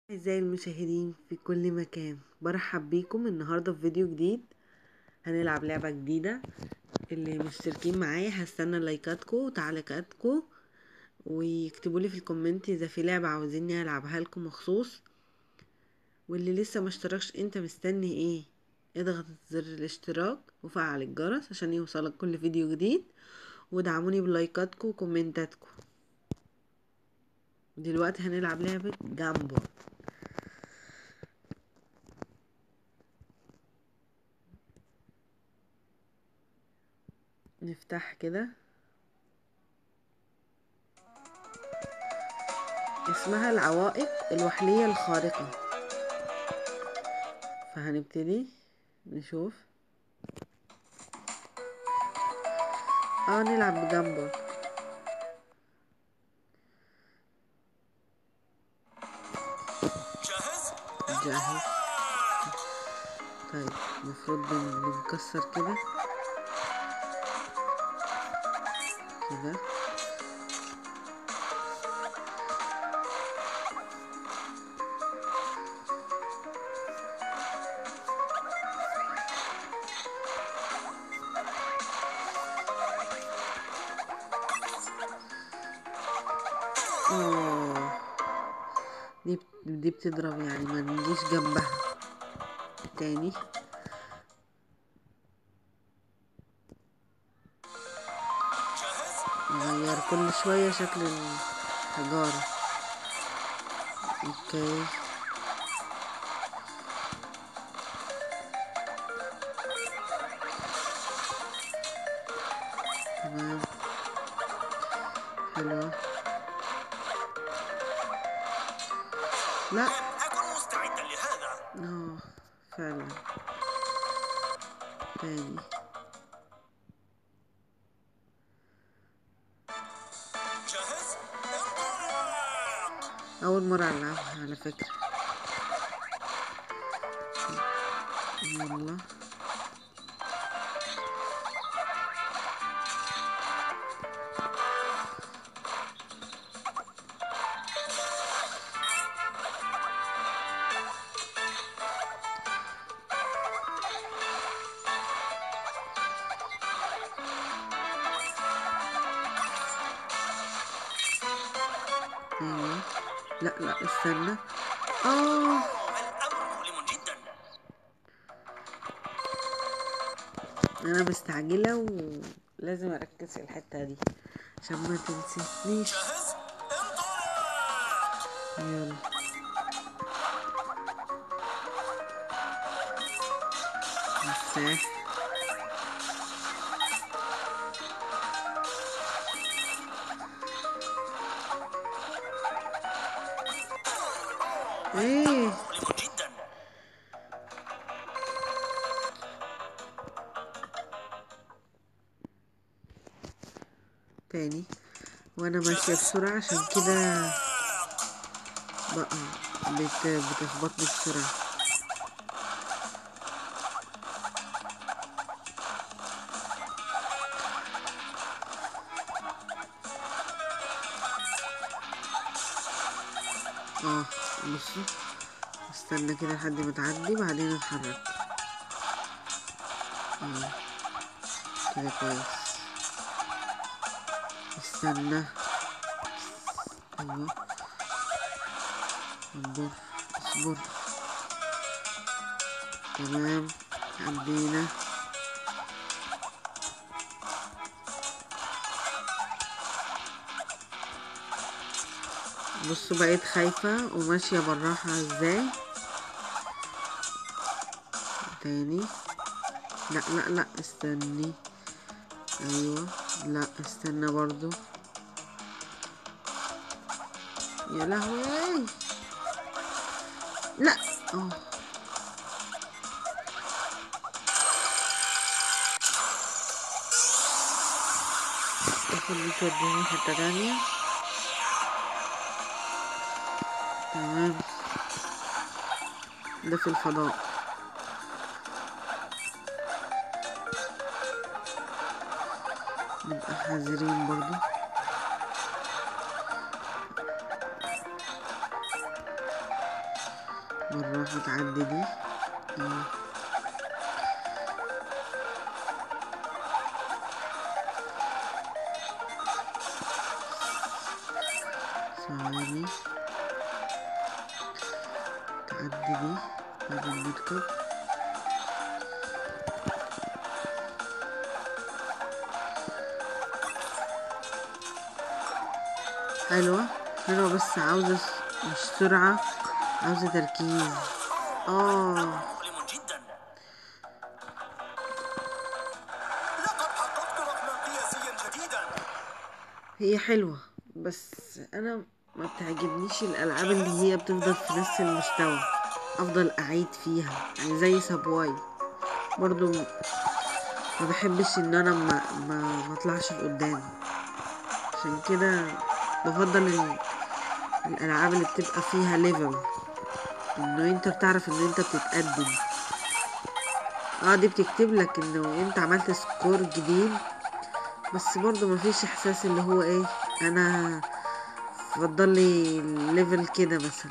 أعزائي المشاهدين في كل مكان برحب بيكم النهاردة في فيديو جديد هنلعب لعبة جديدة اللي مشتركين معايا هستنى لايكاتكم وتعليقاتكم ويكتبوا لي في الكومنت اذا في لعبة عاوزيني العبها لكم مخصوص واللي لسه ما اشتركش انت مستني ايه اضغط زر الاشتراك وفعل الجرس عشان يوصلك كل فيديو جديد ودعموني بلايكاتكم وكومنتاتكم دلوقتي هنلعب لعبة جامبو نفتح كده اسمها العوائق الوحلية الخارقة فهنبتدي نشوف اه نلعب بجامبو جاهز؟ جاهز طيب المفروض بن- بنكسر كده كده اه دي بت- دي بتضرب يعني ما نجيش جنبها تاني جاهز؟ نغير كل شوية شكل الحجارة اوكي تمام حلوة لا لن أكن مستعدا لهذا اه فعلا تاني جاهز؟ انطلق أول مرة ألعبها على فكرة يلا أيوة لا لا استنى اه الأمر مؤلم جدا أنا مستعجلة ولازم أركز في الحتة دي عشان ما تنسينيش جاهز؟ انطلق يلا مساح ايه مؤلم جدا تاني وانا ماشية بسرعة عشان كده بقى بت... بتخبطني بسرعة اه بصوا استنى كده لحد ما تعدي بعدين اتحرك اه كده كويس استنى ايوه اصبر اصبر تمام عدينا بصوا بقيت خايفة وماشية بالراحة ازاي تاني لا لا لا استني ايوه لا استنى برضو يا لهوي لا اه تاخد دي توديني حتة تانية تمام ده في الفضاء نبقى حذرين برضو بالراحة تعدي دي مم. ثواني تعدي دي بعدين نركب حلوة حلوة بس عاوزة س- مش سرعة عاوزة تركيز اه مؤلم جدا لقد حققت رقما قياسيا جديدا هي حلوة بس انا ما بتعجبنيش الالعاب اللي هي بتفضل في نفس المستوى افضل اعيد فيها يعني زي سابواي برضو م- ما بحبش ان انا ما ما ما اطلعش لقدام عشان كده بفضل ال- الالعاب اللي بتبقى فيها ليفل انه انت بتعرف ان انت بتتقدم اه دي بتكتب لك انه انت عملت سكور جديد بس برضه مفيش احساس اللي هو ايه انا بفضل لي ليفل كده مثلا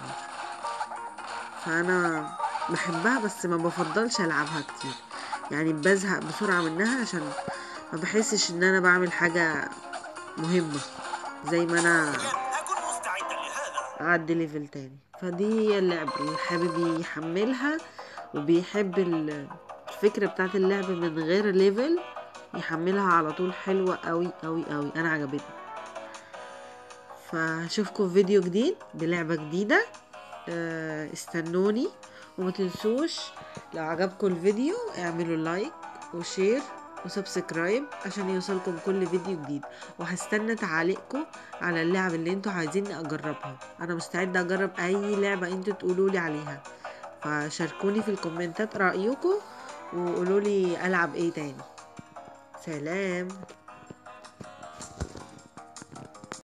فانا بحبها بس ما بفضلش العبها كتير يعني بزهق بسرعة منها عشان ما بحسش ان انا بعمل حاجة مهمة زي ما انا لن أكن مستعدا لهذا اعدي ليفل تاني فدي هي اللعبة اللي حابب يحملها وبيحب ال- الفكرة بتاعت اللعب من غير ليفل يحملها على طول حلوة قوي قوي قوي انا عجبتني فاشوفكم في فيديو جديد بلعبة جديدة آه، استنوني وما تنسوش لو عجبكم الفيديو اعملوا لايك وشير وسبسكرايب عشان يوصلكم كل فيديو جديد وهستنى تعاليقكم على اللعب اللي انتوا عايزين اجربها انا مستعدة اجرب اي لعبة انتوا تقولولي عليها فشاركوني في الكومنتات رأيكم وقولولي العب ايه تاني سلام